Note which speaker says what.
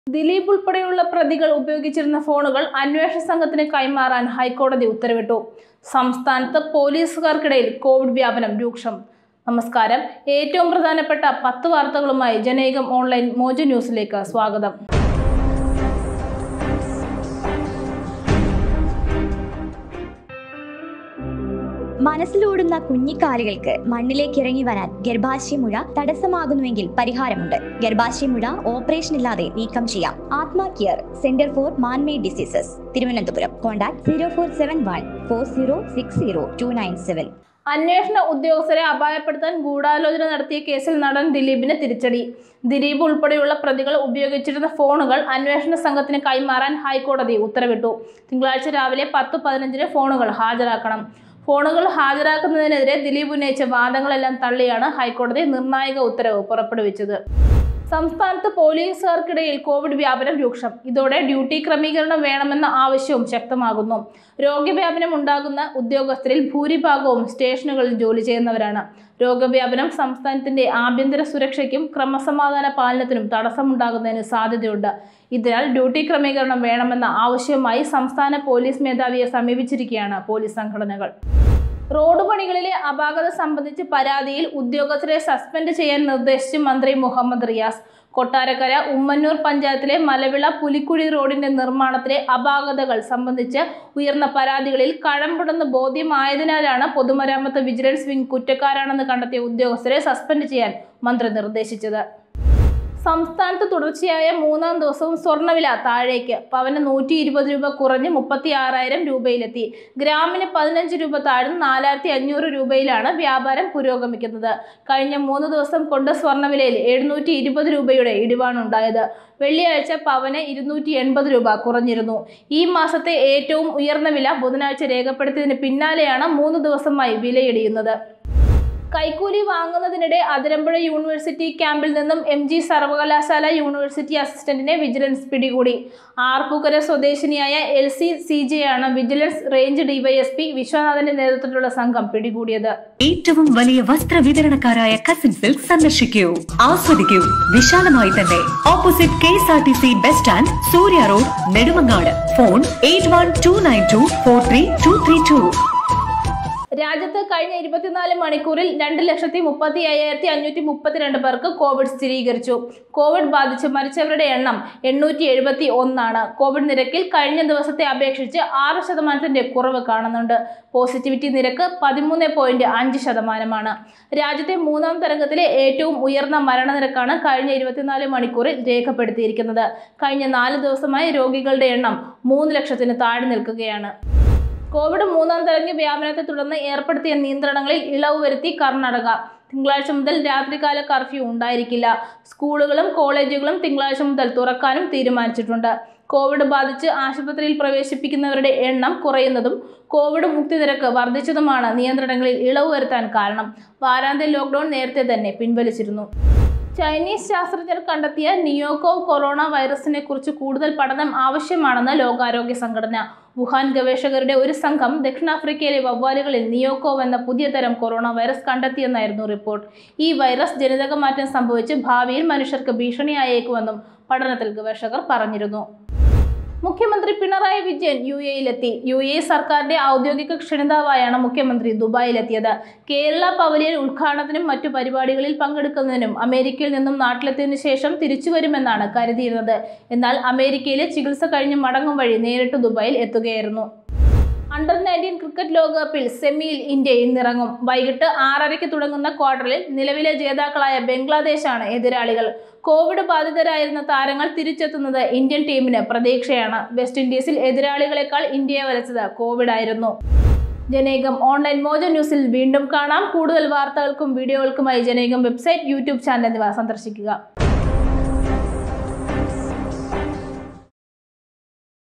Speaker 1: ദിലീപ് ഉൾപ്പെടെയുള്ള പ്രതികൾ ഉപയോഗിച്ചിരുന്ന ഫോണുകൾ അന്വേഷണ സംഘത്തിന് കൈമാറാൻ ഹൈക്കോടതി ഉത്തരവിട്ടു സംസ്ഥാനത്ത് പോലീസുകാർക്കിടയിൽ കോവിഡ് വ്യാപനം രൂക്ഷം നമസ്കാരം ഏറ്റവും പ്രധാനപ്പെട്ട പത്ത് വാർത്തകളുമായി ജനേകം ഓൺലൈൻ മോജോ ന്യൂസിലേക്ക് സ്വാഗതം
Speaker 2: മനസ്സിലോടുന്ന കുഞ്ഞിക്കാലുകൾക്ക് മണ്ണിലേക്ക് ഇറങ്ങി വരാൻ ഗർഭാശയമുഴ തടസ്സമാകുന്നുവെങ്കിൽ പരിഹാരമുണ്ട് ഗർഭാശയമുഴ ഓപ്പറേഷൻ ഇല്ലാതെ നീക്കം ചെയ്യാം Athma care centre for manmade diseases Thiruvananthapuram contact zero four seven one four zero six zero two nine seven
Speaker 1: അന്വേഷണ ഉദ്യോഗസ്ഥരെ അപായപ്പെടുത്താൻ ഗൂഢാലോചന നടത്തിയ കേസിൽ നടൻ ദിലീപിന് തിരിച്ചടി ദിലീപ് ഉൾപ്പെടെയുള്ള പ്രതികൾ ഉപയോഗിച്ചിരുന്ന ഫോണുകൾ അന്വേഷണ സംഘത്തിന് കൈമാറാൻ ഹൈക്കോടതി ഉത്തരവിട്ടു തിങ്കളാഴ്ച രാവിലെ പത്ത് പതിനഞ്ചിന് ഫോണുകൾ ഹാജരാക്കണം ഫോണുകൾ ഹാജരാക്കുന്നതിനെതിരെ ദിലീപ് ഉന്നയിച്ച വാദങ്ങളെല്ലാം തള്ളിയാണ് ഹൈക്കോടതി നിർണായക ഉത്തരവ് പുറപ്പെടുവിച്ചത് സംസ്ഥാനത്ത് പോലീസുകാർക്കിടയിൽ കോവിഡ് വ്യാപനം രൂക്ഷം ഇതോടെ ഡ്യൂട്ടി ക്രമീകരണം വേണമെന്ന ആവശ്യവും ശക്തമാകുന്നു രോഗവ്യാപനം ഉണ്ടാകുന്ന ഉദ്യോഗസ്ഥരിൽ ഭൂരിഭാഗവും സ്റ്റേഷനുകളിൽ ജോലി ചെയ്യുന്നവരാണ് രോഗവ്യാപനം സംസ്ഥാനത്തിന്റെ ആഭ്യന്തര സുരക്ഷയ്ക്കും ക്രമസമാധാന പാലനത്തിനും തടസ്സമുണ്ടാകുന്നതിന് സാധ്യതയുണ്ട് ഇതിനാൽ ഡ്യൂട്ടി ക്രമീകരണം വേണമെന്ന ആവശ്യവുമായി സംസ്ഥാന പോലീസ് മേധാവിയെ സമീപിച്ചിരിക്കുകയാണ് പോലീസ് സംഘടനകൾ റോഡ് പണികളിലെ അപാകത സംബന്ധിച്ച് പരാതിയിൽ ഉദ്യോഗസ്ഥരെ സസ്പെൻഡ് ചെയ്യാൻ നിർദ്ദേശിച്ച് മന്ത്രി മുഹമ്മദ് റിയാസ് കൊട്ടാരക്കര ഉമ്മന്നൂർ പഞ്ചായത്തിലെ മലവിള പുലിക്കുഴി റോഡിന്റെ നിർമ്മാണത്തിലെ അപാകതകൾ സംബന്ധിച്ച് ഉയർന്ന പരാതികളിൽ കഴമ്പുണ്ടെന്ന് ബോധ്യമായതിനാലാണ് പൊതുമരാമത്ത് വിജിലൻസ് വിംഗ് കുറ്റക്കാരാണെന്ന് കണ്ടെത്തിയ ഉദ്യോഗസ്ഥരെ സസ്പെൻഡ് ചെയ്യാൻ മന്ത്രി നിർദ്ദേശിച്ചത് സംസ്ഥാനത്ത് തുടർച്ചയായ മൂന്നാം ദിവസവും സ്വർണ്ണവില താഴേക്ക് പവന് നൂറ്റി ഇരുപത് രൂപ കുറഞ്ഞ് മുപ്പത്തി ആറായിരം രൂപയിലെത്തി ഗ്രാമിന് പതിനഞ്ച് രൂപ താഴ്ന്ന് നാലായിരത്തി അഞ്ഞൂറ് രൂപയിലാണ് വ്യാപാരം പുരോഗമിക്കുന്നത് കഴിഞ്ഞ മൂന്ന് ദിവസം കൊണ്ട് സ്വർണ്ണവിലയിൽ എഴുന്നൂറ്റി ഇരുപത് രൂപയുടെ ഇടിവാണുണ്ടായത് വെള്ളിയാഴ്ച പവന് ഇരുന്നൂറ്റി എൺപത് രൂപ കുറഞ്ഞിരുന്നു ഈ മാസത്തെ ഏറ്റവും ഉയർന്ന വില ബുധനാഴ്ച രേഖപ്പെടുത്തിയതിന് പിന്നാലെയാണ് മൂന്ന് ദിവസമായി വിലയിടിയുന്നത് കൈക്കൂലി വാങ്ങുന്നതിനിടെ അതിരമ്പുഴ യൂണിവേഴ്സിറ്റി ക്യാമ്പിൽ നിന്നും എം ജി സർവകലാശാല യൂണിവേഴ്സിറ്റി അസിസ്റ്റന്റിനെ വിജിലൻസ് പിടികൂടി ആർപ്പൂക്കര സ്വദേശിനിയായ എൽ സി സി ജെ ആണ് വിജിലൻസ് റേഞ്ച് ഡിവൈഎസ്പി വിശ്വനാഥന്റെ നേതൃത്വത്തിലുള്ള സംഘം പിടികൂടിയത്
Speaker 3: ഏറ്റവും വലിയ വസ്ത്ര വിതരണക്കാരായ കസിൻ സിൽക്ക് സന്ദർശിക്കൂ ആസ്വദിക്കൂ വിശാലമായി തന്നെ opposite K S R T C bus stand Surya road Nedumangad phone eight one two nine two four three two three two
Speaker 1: രാജ്യത്ത് കഴിഞ്ഞ ഇരുപത്തിനാല് മണിക്കൂറിൽ രണ്ട് ലക്ഷത്തി മുപ്പത്തി അയ്യായിരത്തി അഞ്ഞൂറ്റി മുപ്പത്തിരണ്ട് പേർക്ക് കോവിഡ് സ്ഥിരീകരിച്ചു കോവിഡ് ബാധിച്ച് മരിച്ചവരുടെ എണ്ണം എണ്ണൂറ്റി എഴുപത്തി ഒന്നാണ് കോവിഡ് നിരക്കിൽ കഴിഞ്ഞ ദിവസത്തെ അപേക്ഷിച്ച് ആറ് ശതമാനത്തിന്റെ കുറവ് കാണുന്നുണ്ട് പോസിറ്റിവിറ്റി നിരക്ക് പതിമൂന്ന് പോയിന്റ് അഞ്ച് ശതമാനമാണ് രാജ്യത്തെ മൂന്നാം തരംഗത്തിലെ ഏറ്റവും ഉയർന്ന മരണനിരക്കാണ് കഴിഞ്ഞ ഇരുപത്തിനാല് മണിക്കൂറിൽ രേഖപ്പെടുത്തിയിരിക്കുന്നത് കഴിഞ്ഞ നാല് ദിവസമായി രോഗികളുടെ എണ്ണം മൂന്ന് ലക്ഷത്തിന് താഴെ നിൽക്കുകയാണ് കോവിഡ് മൂന്നാം തരംഗ വ്യാപനത്തെ തുടർന്ന് ഏർപ്പെടുത്തിയ നിയന്ത്രണങ്ങളിൽ ഇളവ് വരുത്തി കർണാടക തിങ്കളാഴ്ച മുതൽ രാത്രികാല കർഫ്യൂ ഉണ്ടായിരിക്കില്ല സ്കൂളുകളും കോളേജുകളും തിങ്കളാഴ്ച മുതൽ തുറക്കാനും തീരുമാനിച്ചിട്ടുണ്ട് കോവിഡ് ബാധിച്ച് ആശുപത്രിയിൽ പ്രവേശിപ്പിക്കുന്നവരുടെ എണ്ണം കുറയുന്നതും കോവിഡ് മുക്തി നിരക്ക് വർദ്ധിച്ചതുമാണ് നിയന്ത്രണങ്ങളിൽ ഇളവ് വരുത്താൻ കാരണം വാരാന്ത്യ ലോക്ക്ഡൌൺ നേരത്തെ തന്നെ പിൻവലിച്ചിരുന്നു ചൈനീസ് ശാസ്ത്രജ്ഞർ കണ്ടെത്തിയ നിയോകോ കൊറോണ വൈറസിനെ കുറിച്ച് കൂടുതൽ പഠനം ആവശ്യമാണെന്ന് ലോകാരോഗ്യ സംഘടന വുഹാൻ ഗവേഷകരുടെ ഒരു സംഘം ദക്ഷിണാഫ്രിക്കയിലെ വവ്വാലുകളിൽ നിയോക്കോവ് എന്ന പുതിയ തരം കൊറോണ വൈറസ് കണ്ടെത്തിയെന്നായിരുന്നു റിപ്പോർട്ട് ഈ വൈറസ് ജനിതക മാറ്റം സംഭവിച്ച് ഭാവിയിൽ മനുഷ്യർക്ക് ഭീഷണിയായേക്കുമെന്നും പഠനത്തിൽ ഗവേഷകർ പറഞ്ഞിരുന്നു മുഖ്യമന്ത്രി പിണറായി വിജയൻ യു എയിലെത്തി യു എ സർക്കാരിന്റെ ഔദ്യോഗിക ക്ഷണിതാവായാണ് മുഖ്യമന്ത്രി ദുബായിലെത്തിയത് കേരള പവലിയൻ ഉദ്ഘാടനത്തിനും മറ്റു പരിപാടികളിൽ പങ്കെടുക്കുന്നതിനും അമേരിക്കയിൽ നിന്നും നാട്ടിലെത്തിയതിനു ശേഷം തിരിച്ചുവരുമെന്നാണ് കരുതിയിരുന്നത് എന്നാൽ അമേരിക്കയിലെ ചികിത്സ കഴിഞ്ഞ് മടങ്ങും വഴി നേരിട്ട് ദുബായിൽ എത്തുകയായിരുന്നു അണ്ടർ നയൻറ്റീൻ ക്രിക്കറ്റ് ലോകകപ്പിൽ സെമിയിൽ ഇന്ത്യ ഇന്നിറങ്ങും വൈകിട്ട് ആറരയ്ക്ക് തുടങ്ങുന്ന ക്വാർട്ടറിൽ നിലവിലെ ജേതാക്കളായ ബംഗ്ലാദേശാണ് എതിരാളികൾ കോവിഡ് ബാധിതരായിരുന്ന താരങ്ങൾ തിരിച്ചെത്തുന്നത് ഇന്ത്യൻ ടീമിന് പ്രതീക്ഷയാണ് വെസ്റ്റ് ഇൻഡീസിൽ എതിരാളികളെക്കാൾ ഇന്ത്യയെ വരച്ചത് കോവിഡ് ആയിരുന്നു ജനേകം ഓൺലൈൻ മോജോ ന്യൂസിൽ വീണ്ടും കാണാം കൂടുതൽ വാർത്തകൾക്കും വീഡിയോകൾക്കുമായി ജനേകം വെബ്സൈറ്റ് യൂട്യൂബ് ചാനൽ എന്നിവ സന്ദർശിക്കുക